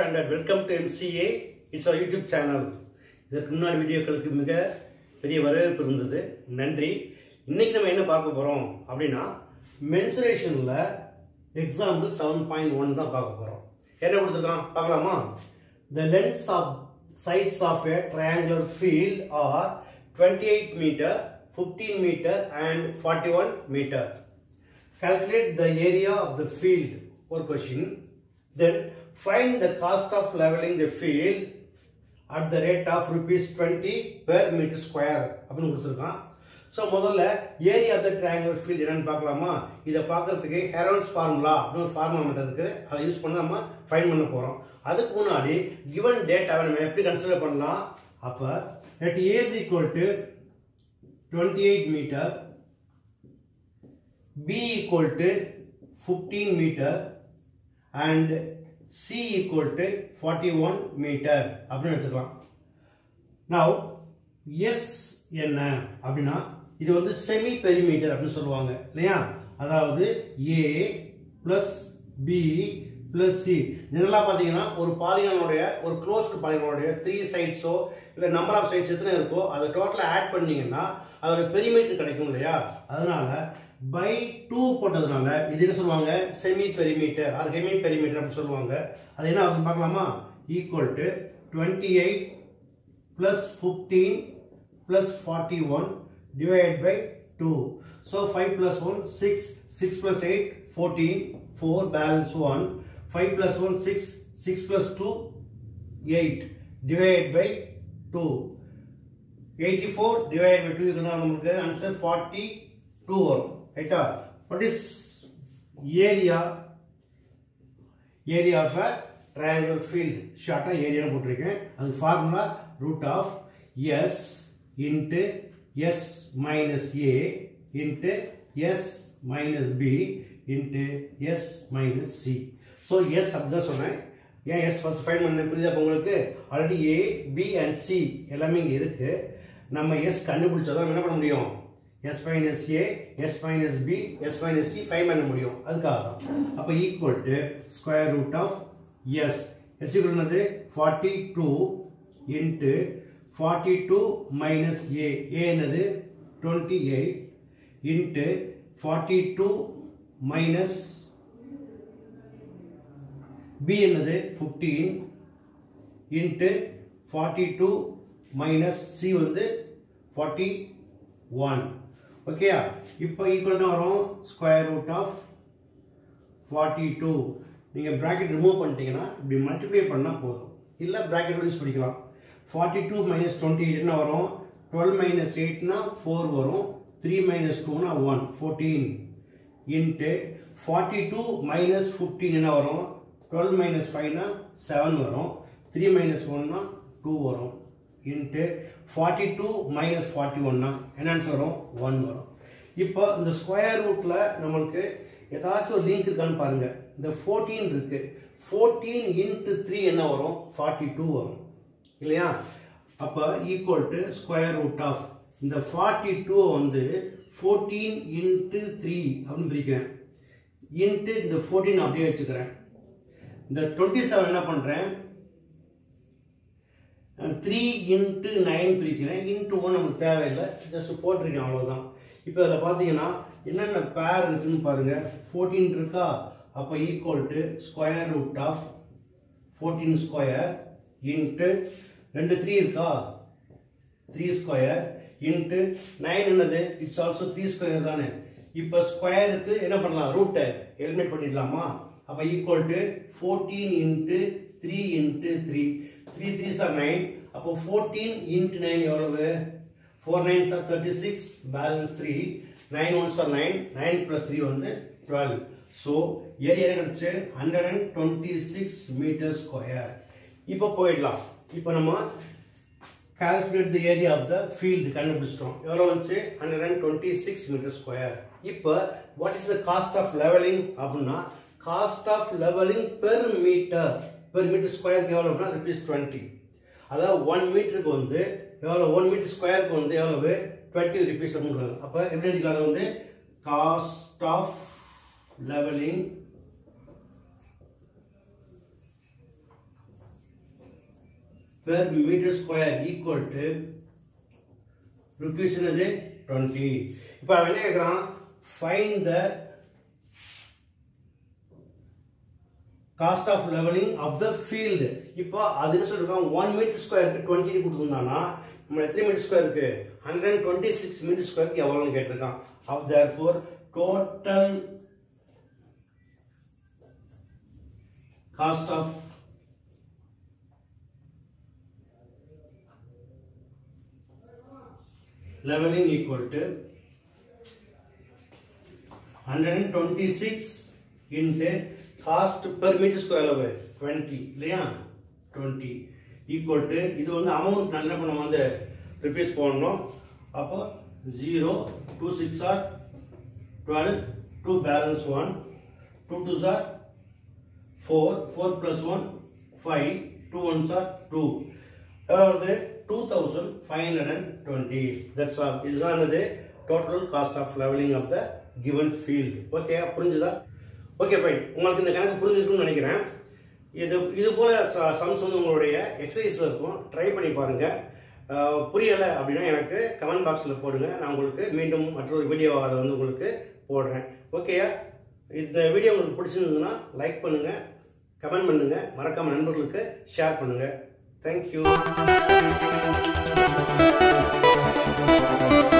Standard welcome to M C A it's our YouTube channel இதற்கு முன்னாடி வீடியோக்களுக்கு மிக பெரிய வரவேற்பு இருந்தது நன்றி இன்னைக்கு நம்ம என்ன பார்க்க போகிறோம் அப்படின்னா மென்சுரேஷனில் எக்ஸாம்பிள் செவன் பாயிண்ட் ஒன் தான் பார்க்க போகிறோம் என்ன கொடுத்துருக்கான் பார்க்கலாமா the lengths of sides of a triangular field are 28 meter, 15 meter and 41 meter. Calculate the area of the field or question. Then find the cost of leveling the field at the rate of rupees 20 per meter square அப்படின்னு கொடுத்துருக்கான் so முதல்ல area of the triangular field என்னன்னு பார்க்கலாமா இதை பார்க்கறதுக்கு ஹெரோன்ஸ் formula அப்படின்னு ஒரு formula மட்டும் இருக்குது அதை யூஸ் பண்ணி நம்ம ஃபைன் பண்ண போகிறோம் அதுக்கு முன்னாடி கிவன் டேட்டாவை நம்ம எப்படி கன்சிடர் பண்ணலாம் அப்போ let A's equal to twenty eight metre B equal to fifteen metre and C equal to forty one metre அப்படின்னு எடுத்துக்கலாம் நவ் எஸ் என்ன அப்படின்னா இது வந்து செமி பெரிமீட்டர் அப்படின்னு சொல்லுவாங்க இல்லையா அதாவது A plus B plus C ஜெனரலாக பார்த்தீங்கன்னா ஒரு பாலிகானுடைய ஒரு க்ளோஸ்டு பாலிகானுடைய த்ரீ சைட்ஸோ இல்லை நம்பர் ஆஃப் சைட்ஸ் எத்தனை இருக்கோ அதை டோட்டலாக ஆட் பண்ணீங்கன்னா அதோட பெரிமீட்டர் கிடைக்கும் இல்லையா அதனால பை டூ போட்டதுனால இது என்ன சொல்லுவாங்க semi perimeter or hemi perimeter அப்படின்னு சொல்லுவாங்க அது என்ன ஆகுதுன்னு பார்க்கலாமா equal to twenty eight plus 15 plus 41 divided by 2. So 5 plus 1, 6, 6 plus 8, 14, 4 balance 1, 5 plus 1, 6, 6 plus 2, 8 divided by 2. 84 divided by 2 இதுனா நமக்கு answer 42 வரும் ரைட்டா what is area area of a triangular field ஷார்ட்டாக ஏரியான்னு போட்டிருக்கேன் அது formula root of S into S minus A into S minus B into S minus C so S அப்படிதான் சொன்னேன் ஏன் எஸ் ஃபர்ஸ்ட் ஃபைன் பண்ண புரியுதா அப்ப உங்களுக்கு already A B and C எல்லாமே இங்கே இருக்கு நம்ம எஸ் கண்டுபிடிச்சாதான் என்ன பண்ண முடியும் S minus A S minus B S minus C find பண்ண முடியும் அதுக்காக தான் அப்போ equal to square root of S S equal என்னது forty two into forty two minus A A என்னது twenty eight into forty two minus B என்னது fifteen into forty two minus C வந்து forty one ஓகேயா இப்போ equal வரும் square root of forty two நீங்கள் bracket remove பண்ணிட்டீங்கன்னா இப்படி multiply பண்ணால் போதும் இல்லை ப்ராக்கெட் யூஸ் பண்ணிக்கலாம் ஃபார்ட்டி டூ மைனஸ் டுவெண்ட்டி எயிட்னா வரும் டுவெல் மைனஸ் எயிட்னா ஃபோர் வரும் த்ரீ மைனஸ் டூனா one fourteen into forty two minus fifteen என்ன வரும் டுவெல் மைனஸ் ஃபைவ்னா செவன் வரும் த்ரீ மைனஸ் ஒன்னா டூ வரும் into forty two minus forty ஒன்னா என்ன ஆன்சர் வரும் ஒன் வரும் இப்போ இந்த ஸ்கொயர் ரூட்டில் நம்மளுக்கு ஏதாச்சும் ஒரு லிங்க் இருக்கான்னு பாருங்க இந்த ஃபோர்டீன் இருக்கு ஃபோர்டீன் இன்ட்டு த்ரீ என்ன வரும் ஃபார்ட்டி டூ வரும் இல்லையா அப்போ equal to square root of இந்த ஃபார்ட்டி டூ வந்து ஃபோர்டீன் இன்ட்டு த்ரீ அப்படின்னு பிரிக்கிறேன் இன்ட்டு இந்த ஃபோர்டீன் அப்படியே வச்சுக்கிறேன் இந்த டுவெண்ட்டி செவன் என்ன பண்ணுறேன் த்ரீ இன்ட்டு நைன் பிரிக்கிறேன் இன்ட்டு ஒன் நமக்கு தேவையில்லை ஜஸ்ட் போட்டிருக்கேன் அவ்வளோதான் இப்போ இதில் பார்த்தீங்கன்னா என்னென்ன பேர் இருக்குன்னு பாருங்க ஃபோர்டீன் இருக்கா அப்போ equal to square root of fourteen square into ரெண்டு த்ரீ இருக்கா த்ரீ ஸ்கொயர் இன்ட்டு நைன் என்னது இட்ஸ் ஆல்சோ த்ரீ ஸ்கொயர் தானே இப்போ ஸ்கொயருக்கு என்ன பண்ணலாம் ரூட்டை எலிமினேட் பண்ணிடலாமா அப்போ equal to fourteen into three into three three three sir nine அப்போ ஃபோர்டீன் இன்ட்டு நைன் எவ்வளவு four nine sir thirty six balance three nine one sir nine nine plus three வந்து டுவெல் ஸோ ஏரியா கிடைச்சு hundred and twenty six metre square இப்போ போயிடலாம் இப்போ நம்ம calculate the area of the field கண்டுபிடிச்சிட்டோம் எவ்வளோ வந்துச்சு hundred and twenty six metre square இப்போ what is the cost of levelling அப்படின்னா cost of levelling per metre per metre ஸ்கொயருக்கு எவ்வளோ அப்படின்னா ருபீஸ் டுவெண்ட்டி அதாவது ஒன் மீட்டருக்கு வந்து எவ்வளோ ஒன் மீட்டர் ஸ்கொயருக்கு வந்து எவ்வளவு டுவெண்ட்டி ருபீஸ் அப்படின்னு அப்போ எப்படி எழுதிக்கலாம் வந்து cost of levelling per metre square equal to rupees என்னது டுவெண்ட்டி இப்போ அவன் என்ன கேட்குறான் fine the cost of levelling of the field இப்போ அது என்ன சொல்லிருக்கான் ஒன் மீட்டர் ஸ்கொயருக்கு டுவெண்ட்டி கொடுத்துருந்தானா நம்ம எத்தனை மீட்டர் ஸ்கொயருக்கு hundred and twenty six metre ஸ்கொயருக்கு எவ்வளோன்னு கேட்டிருக்கான் of therefore total cost of leveling equal to 126 into cost per meter square level 20 இல்லையா 20 equal to இது வந்து அமௌண்ட் நல்ல நம்ம வந்து ரிப்பீஸ் போடணும் அப்போ 0 2 6 or 12 2 balance 1 2 2 or 4 4 plus 1 5 2 ones are 2 எவ்வளோ வருது 2520 that's all இதுதான் என்னது total cost of leveling of the given field okay புரிஞ்சுதா ஓகே ஃபைன் உங்களுக்கு இந்த கணக்கு புரிஞ்சிருக்கும்னு நினைக்கிறேன் இது இது போல சம்ஸ் வந்து உங்களுடைய எக்ஸசைஸில் இருக்கும் ட்ரை பண்ணி பாருங்க அஹ், புரியலை அப்படின்னா எனக்கு கமெண்ட் பாக்ஸில் போடுங்க நான் உங்களுக்கு மீண்டும் மற்றொரு வீடியோ அதை வந்து உங்களுக்கு போடுறேன் ஓகேயா இந்த வீடியோ உங்களுக்கு பிடிச்சிருந்ததுன்னா லைக் பண்ணுங்க கமெண்ட் பண்ணுங்க மறக்காம நண்பர்களுக்கு ஷேர் பண்ணுங்க தேங்க்யூ